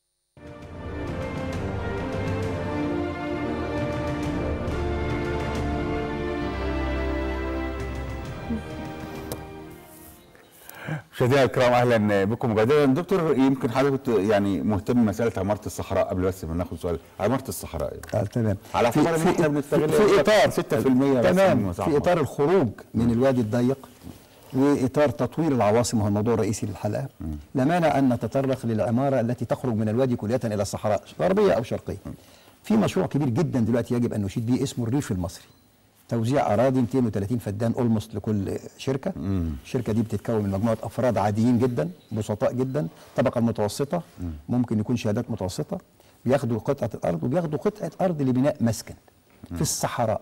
مشاهدينا الكرام اهلا بكم مجددا دكتور يمكن حضرتك كنت يعني مهتم بمساله عماره الصحراء قبل بس ما ناخد سؤال عماره الصحراء آه تمام على في- اعتبار ان في- احنا بنستغل في, في اطار 6% بس تمام من مساحة في اطار الخروج من الوادي الضيق واطار تطوير العواصم وهو الموضوع الرئيسي للحلقه لا مانع ان نتطرق للعماره التي تخرج من الوادي كليه الى الصحراء غربيه او شرقيه في مشروع كبير جدا دلوقتي يجب ان نشيد به اسمه الريف المصري توزيع اراضي 230 فدان اولموست لكل شركه الشركه دي بتتكون من مجموعه افراد عاديين جدا بسطاء جدا طبقه المتوسطه ممكن يكون شهادات متوسطه بياخدوا قطعه الارض وبياخدوا قطعه ارض لبناء مسكن في الصحراء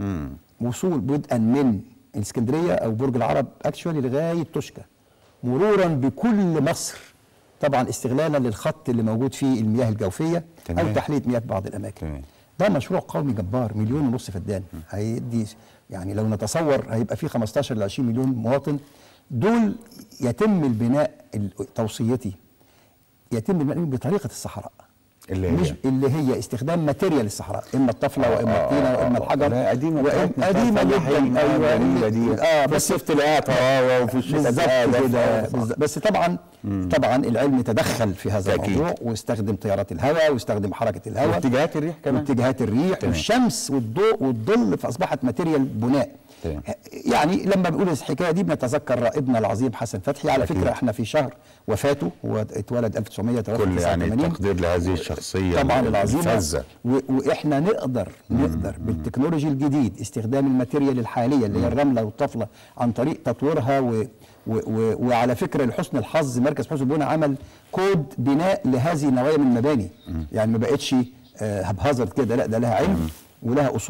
وصول بدءا من الاسكندريه او برج العرب اكشوالي لغايه توشكا مرورا بكل مصر طبعا استغلالا للخط اللي موجود فيه المياه الجوفيه تمام. او تحليه مياه في بعض الاماكن تمام. ده مشروع قومي جبار مليون ونص فدان هيدي يعني لو نتصور هيبقى فيه 15 ل 20 مليون مواطن دول يتم البناء ال- توصيتي يتم البناء بطريقه الصحراء اللي هي؟ مش اللي هي استخدام ماتيريال الصحراء اما الطفله واما الطينه واما الحجر لا، قديمه وإما- بتاعتنا قديمه بتاعت الفلاحين، جدا ايوه جميلة دي. اه في بس الصيف تلاقيها طراوه وفي الشتاء بالظبط تلاقيها كده دفا. بالظبط. بس طبعا طبعا العلم تدخل في هذا أكيد. الموضوع واستخدم تيارات الهواء واستخدم حركه الهواء واتجاهات الريح كمان. واتجاهات الريح تمام. والشمس والضوء والظل فاصبحت ماتيريال بناء تمام. يعني لما بنقول الحكايه دي بنتذكر رائدنا العظيم حسن فتحي على أكيد. فكره احنا في شهر وفاته هو اتولد 1983 كل يعني التقدير لهذه الشخصيه طبعا العظيمه الفذة. و- واحنا نقدر نقدر بالتكنولوجي الجديد استخدام الماتيريال الحاليه اللي هي الرمله والطفله عن طريق تطويرها و و و وعلى فكره لحسن الحظ مركز حسن البناء عمل كود بناء لهذه النوعيه من المباني يعني ما بقتش آه، هبهزر كده لا ده لها علم ولها اصول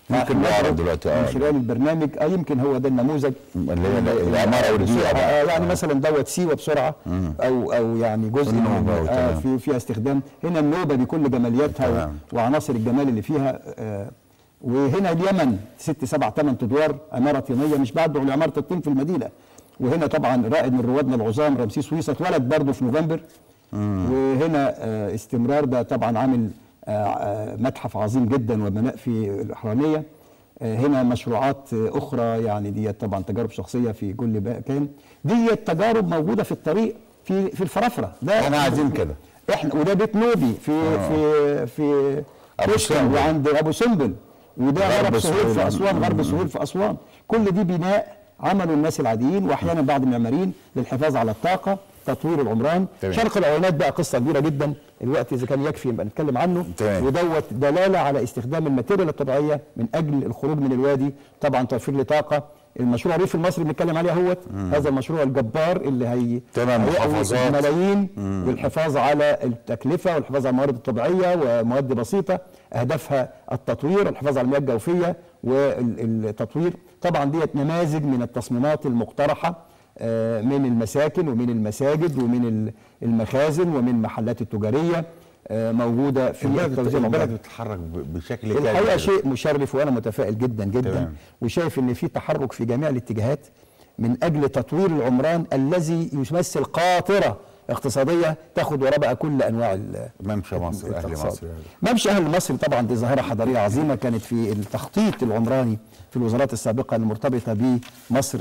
ممكن نعرض دلوقتي من اه خلال البرنامج اه يمكن هو ده النموذج اللي هي العماره والبيئه بسرعة، بقى. آه يعني مثلا دوت سيوه بسرعه او او يعني جزء من النوبة آه وتمام. في فيها استخدام هنا النوبه بكل جمالياتها تمام. و- وعناصر الجمال اللي فيها آه وهنا اليمن ست سبع ثمان ادوار عماره طينيه مش بعد عماره الطين في المدينه وهنا طبعا رائد من روادنا العظام رمسيس ويصة اتولد برضه في نوفمبر وهنا آه استمرار ده طبعا عامل آه آه متحف عظيم جدا وبناء في الاحرانيه آه، هنا مشروعات آه، اخرى يعني دي طبعا تجارب شخصيه في كل مكان دي تجارب موجوده في الطريق في في الفرافره ده احنا عايزين كده احنا وده بيت نوبي في آه. في في أبو كشك سمبل. وعند ابو سمبل وده غرب غرب سهول سهول. في اسوان غرب سهول في اسوان كل دي بناء عمله الناس العاديين واحيانا بعض المعماريين للحفاظ على الطاقه تطوير العمران تمام. شرق العينات بقى قصه كبيره جدا الوقت اذا كان يكفي يبقى نتكلم عنه تمام. ودوت دلاله على استخدام الماتيريال الطبيعيه من اجل الخروج من الوادي طبعا توفير لطاقه المشروع الريف المصري بنتكلم عليه اهوت هذا المشروع الجبار اللي هي تمام، هيقوي محافظات. ملايين والحفاظ على التكلفه والحفاظ على الموارد الطبيعيه ومواد بسيطه اهدافها التطوير الحفاظ على المياه الجوفيه والتطوير طبعا ديت نماذج من التصميمات المقترحه آه، من المساكن ومن المساجد ومن ال- المخازن ومن المحلات التجاريه آه، موجوده في البلد التوزيع البلد العمراني. بتتحرك ب- بشكل الحقيقه كامل. شيء مشرف وانا متفائل جدا جدا تمام. وشايف ان في تحرك في جميع الاتجاهات من اجل تطوير العمران الذي يمثل قاطره اقتصاديه تاخد وراء بقى كل انواع ال- ممشى مصر اهل الاقتصاد. مصر ممشى اهل مصر طبعا دي ظاهره حضاريه عظيمه كانت في التخطيط العمراني في الوزارات السابقه المرتبطه بمصر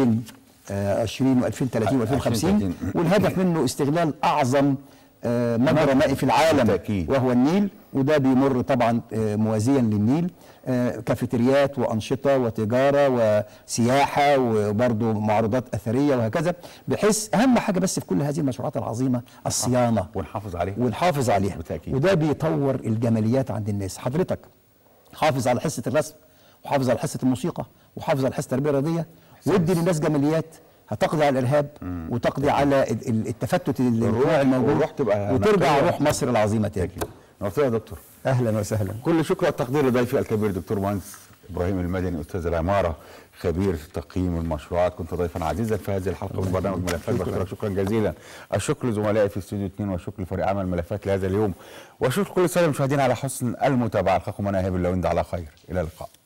2020 و2030 و2050 2030. والهدف منه استغلال اعظم آه، مجرى مائي في العالم بالتأكيد. وهو النيل وده بيمر طبعا آه، موازيا للنيل آه، كافيتريات وانشطه وتجاره وسياحه وبرضه معروضات اثريه وهكذا بحيث اهم حاجه بس في كل هذه المشروعات العظيمه الصيانه ونحافظ عليه ونحافظ عليها بالتأكيد. وده بيطور الجماليات عند الناس حضرتك حافظ على حصه الرسم وحافظ على حصه الموسيقى وحافظ على حصه التربيه الرياضيه وادي للناس جماليات هتقضي على الارهاب وتقضي على ال- ال- التفتت ال- الروح- الموجود والروح تبقى وترجع نقية. روح مصر العظيمه تاني نورتنا يا دكتور اهلا وسهلا كل شكر والتقدير لضيفي الكبير دكتور مهندس ابراهيم المدني استاذ العماره خبير تقييم المشروعات كنت ضيفا عزيزا في هذه الحلقه من برنامج ملفات بشكرك شكرا جزيلا الشكر لزملائي في استوديو 2 والشكر لفريق عمل ملفات لهذا اليوم وشكر كل الساده المشاهدين على حسن المتابعه القاكم انا هاب اللويند على خير الى اللقاء